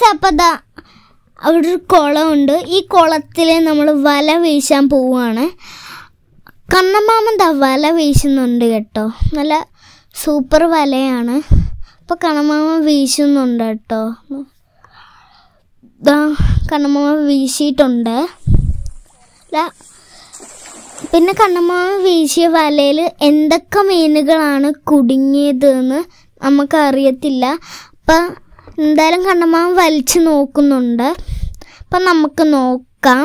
guys അപ്പം ദാ അവിടെ ഒരു കുളമുണ്ട് ഈ കുളത്തിൽ നമ്മൾ വല വീശാൻ പോവുകയാണ് കണ്ണമാമൻ ദാ വല വീശുന്നുണ്ട് കേട്ടോ നല്ല സൂപ്പർ വലയാണ് അപ്പോൾ കണ്ണമാമൻ വീശുന്നുണ്ട് കേട്ടോ ദാ കണ്ണമാമൻ വീശിയിട്ടുണ്ട് ദാ പിന്നെ കണ്ണമാമൻ വീശിയ വലയിൽ എന്തൊക്കെ മീനുകളാണ് കുടുങ്ങിയതെന്ന് നമുക്കറിയത്തില്ല അപ്പം എന്തായാലും കണ്ണമാമൻ വലിച്ചു നോക്കുന്നുണ്ട് അപ്പം നമുക്ക് നോക്കാം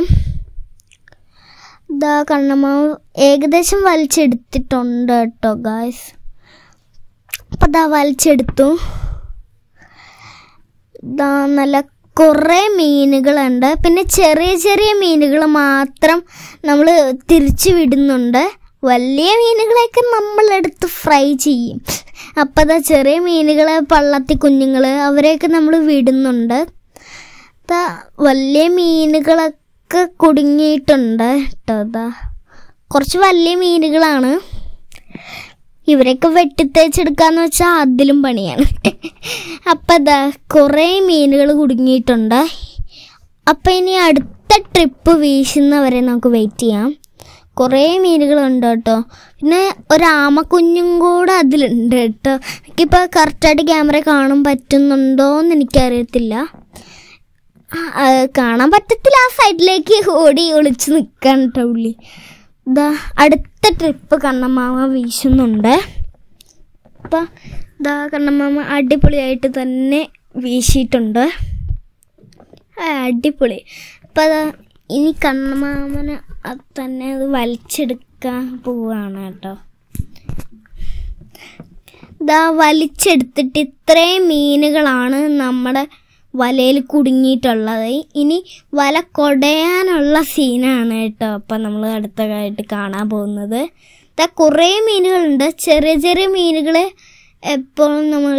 ഇതാ കണ്ണമാവ് ഏകദേശം വലിച്ചെടുത്തിട്ടുണ്ട് കേട്ടോ ഗായ്സ് അപ്പം ഇതാ വലിച്ചെടുത്തു ഇതാ നല്ല കുറേ മീനുകളുണ്ട് പിന്നെ ചെറിയ ചെറിയ മീനുകൾ മാത്രം നമ്മൾ തിരിച്ചു വിടുന്നുണ്ട് വലിയ മീനുകളെയൊക്കെ നമ്മളെടുത്ത് ഫ്രൈ ചെയ്യും അപ്പം അതാ ചെറിയ മീനുകൾ പള്ളത്തി കുഞ്ഞുങ്ങൾ അവരെയൊക്കെ നമ്മൾ വിടുന്നുണ്ട് ദാ വലിയ മീനുകളൊക്കെ കുടുങ്ങിയിട്ടുണ്ട് കേട്ടോ അതാ കുറച്ച് വലിയ മീനുകളാണ് ഇവരെയൊക്കെ വെട്ടിത്തേച്ചെടുക്കാന്ന് വെച്ചാൽ അതിലും പണിയാണ് അപ്പം അതാ കുറേ മീനുകൾ കുടുങ്ങിയിട്ടുണ്ട് അപ്പം ഇനി അടുത്ത ട്രിപ്പ് വീശുന്നവരെ നമുക്ക് വെയിറ്റ് ചെയ്യാം കുറേ മീനുകളുണ്ട് കേട്ടോ പിന്നെ ഒരാമക്കുഞ്ഞും കൂടെ അതിലുണ്ട് കേട്ടോ എനിക്കിപ്പോൾ കറക്റ്റായിട്ട് ക്യാമറ കാണാൻ പറ്റുന്നുണ്ടോ എന്ന് എനിക്കറിയത്തില്ല ആ, ആ, കാണാൻ പറ്റത്തില്ല ആ സൈഡിലേക്ക് ഓടി ഒളിച്ച് നിൽക്കാൻ കേട്ടോ ഉള്ളി ഇതാ അടുത്ത ട്രിപ്പ് കണ്ണമാമ വീശുന്നുണ്ട് അപ്പം ഇതാ കണ്ണമാമ അടിപൊളിയായിട്ട് തന്നെ വീശിയിട്ടുണ്ട് ആ, അടിപൊളി അപ്പം അതാ ഇനി കണ്ണമാമന് അത് തന്നെ അത് വലിച്ചെടുക്കാൻ പോവാണ് കേട്ടോ ഇതാ വലിച്ചെടുത്തിട്ട് ഇത്രയും മീനുകളാണ് നമ്മുടെ വലയിൽ കുടുങ്ങിയിട്ടുള്ളത് ഇനി വല കൊടയാനുള്ള സീനാണ് കേട്ടോ അപ്പം നമ്മൾ അടുത്തതായിട്ട് കാണാൻ പോകുന്നത് ഇതാ കുറേ മീനുകളുണ്ട് ചെറിയ ചെറിയ മീനുകൾ എപ്പോഴും നമ്മൾ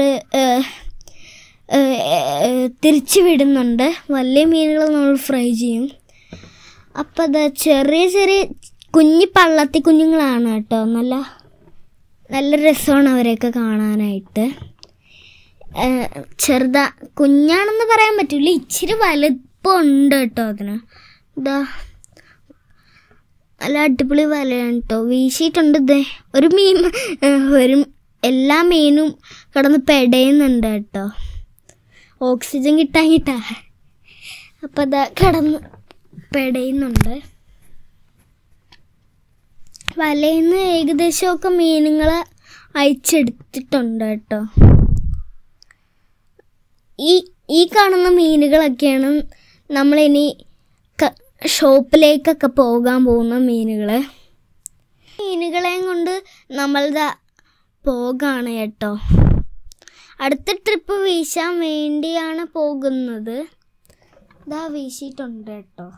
തിരിച്ചു വിടുന്നുണ്ട് വലിയ മീനുകൾ നമ്മൾ ഫ്രൈ ചെയ്യും അപ്പം അതാ ചെറിയ ചെറിയ കുഞ്ഞി പള്ളത്തി കുഞ്ഞുങ്ങളാണ് കേട്ടോ നല്ല നല്ല രസമാണ് അവരെയൊക്കെ കാണാനായിട്ട് ഏഹ് ചെറുതാ കുഞ്ഞാണെന്ന് പറയാൻ പറ്റില്ല ഇച്ചിരി വലുപ്പമുണ്ട് കേട്ടോ അതിന് ഇതാ നല്ല അടിപൊളി വലയാണ് കേട്ടോ വീശിയിട്ടുണ്ട് ഇതേ ഒരു മീൻ ഏഹ് ഒരു എല്ലാ മീനും കിടന്ന് പെടയുന്നുണ്ട് കേട്ടോ ഓക്സിജൻ കിട്ടാഞ്ഞിട്ടാ അപ്പം അതാ കിടന്ന് പെടയുന്നുണ്ട് വലയിൽ നിന്ന് ഏകദേശമൊക്കെ മീനുകളെ അയച്ചെടുത്തിട്ടുണ്ട് കേട്ടോ ഈ ഈ കാണുന്ന മീനുകളൊക്കെയാണ് നമ്മളിനി ക- ഷോപ്പിലേക്കൊക്കെ പോകാൻ പോകുന്ന മീനുകൾ മീനുകളെയും കൊണ്ട് നമ്മളിതാ പോകാണ് കേട്ടോ അടുത്ത ട്രിപ്പ് വീശാൻ വേണ്ടിയാണ് പോകുന്നത് ഇതാ വീശിയിട്ടുണ്ട് കേട്ടോ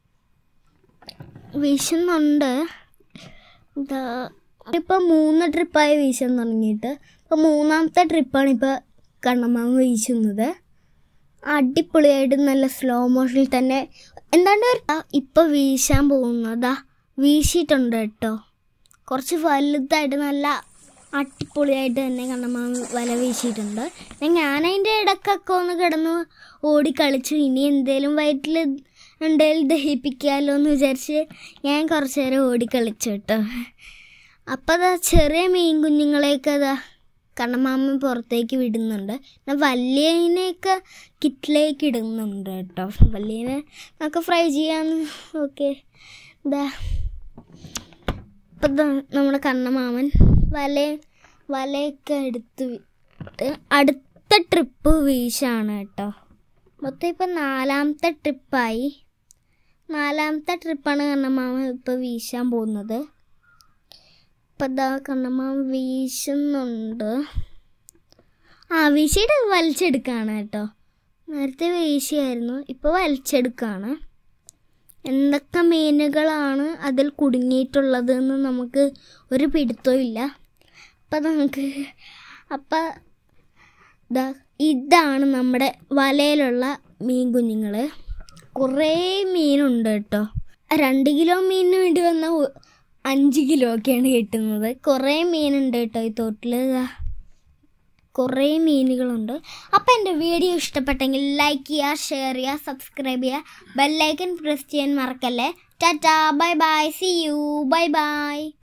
വീശുന്നുണ്ട് ഇതാ ഇപ്പം മൂന്ന് ട്രിപ്പായി വീശാൻ തുടങ്ങിയിട്ട് ഇപ്പം മൂന്നാമത്തെ ട്രിപ്പാണ് ഇപ്പോൾ കണ്ണമാമ വീശുന്നത് അടിപൊളിയായിട്ട് നല്ല സ്ലോ മോഷനിൽ തന്നെ എന്താണ്ട് ഒരു ഇപ്പം വീശാൻ പോകുന്നതാ വീശിയിട്ടുണ്ട് കേട്ടോ കുറച്ച് വലുതായിട്ട് നല്ല അടിപൊളിയായിട്ട് തന്നെ കണ്ണമാമ വല വീശിയിട്ടുണ്ട് പിന്നെ ഞാനതിൻ്റെ ഇടക്കൊക്കെ ഒന്ന് കിടന്ന് ഓടി കളിച്ചു ഇനി എന്തേലും വയറ്റിൽ എന്തേലും ദഹിപ്പിക്കാമല്ലോ എന്ന് വിചാരിച്ച് ഞാൻ കുറച്ച് നേരം ഓടി കളിച്ചു കേട്ടോ അപ്പം അതാ ചെറിയ മീൻ കുഞ്ഞുങ്ങളെയൊക്കെ അതാ കണ്ണമാമ പുറത്തേക്ക് വിടുന്നുണ്ട് പിന്നെ വലിയതിനെയൊക്കെ കിറ്റിലേക്ക് ഇടുന്നുണ്ട് കേട്ടോ വലിയതിനെ നമുക്ക് ഫ്രൈ ചെയ്യാന്ന് ഓക്കെ ഇതാ ഇപ്പം ദാ നമ്മുടെ കണ്ണമാമൻ വല വലയൊക്കെ എടുത്ത് വിട്ട് അടുത്ത ട്രിപ്പ് വീശാണ് കേട്ടോ മൊത്തം ഇപ്പം നാലാമത്തെ ട്രിപ്പായി നാലാമത്തെ ട്രിപ്പാണ് കണ്ണമാമ ഇപ്പോൾ വീശാൻ പോകുന്നത് ഇപ്പം ദാ കണ്ണമാമ വീശുന്നുണ്ട് ആ വീശിയിട്ട് വലിച്ചെടുക്കുകയാണ് കേട്ടോ നേരത്തെ വീശിയായിരുന്നു ഇപ്പോൾ വലിച്ചെടുക്കുകയാണ് എന്തൊക്കെ മീനുകളാണ് അതിൽ കുടുങ്ങിയിട്ടുള്ളത് എന്ന് നമുക്ക് ഒരു പിടുത്തവും ഇല്ല അപ്പം നമുക്ക് അപ്പം ദാ ഇതാണ് നമ്മുടെ വലയിലുള്ള മീൻ കുഞ്ഞുങ്ങൾ കുറേ മീനുണ്ട് കേട്ടോ രണ്ട് കിലോ മീനിന് വേണ്ടി വന്ന ഒ- അഞ്ച് കിലോ ഒക്കെയാണ് കിട്ടുന്നത് കുറേ മീനുണ്ട് കേട്ടോ ഈ തോട്ടിൽ ദാ കുറേ മീനുകളുണ്ട് അപ്പോൾ എൻ്റെ വീഡിയോ ഇഷ്ടപ്പെട്ടെങ്കിൽ ലൈക്ക് ചെയ്യുക ഷെയർ ചെയ്യുക സബ്സ്ക്രൈബ് ചെയ്യുക ബെല്ലൈക്കൻ പ്രസ് ചെയ്യാൻ മറക്കല്ലേ tata bye bye see you bye by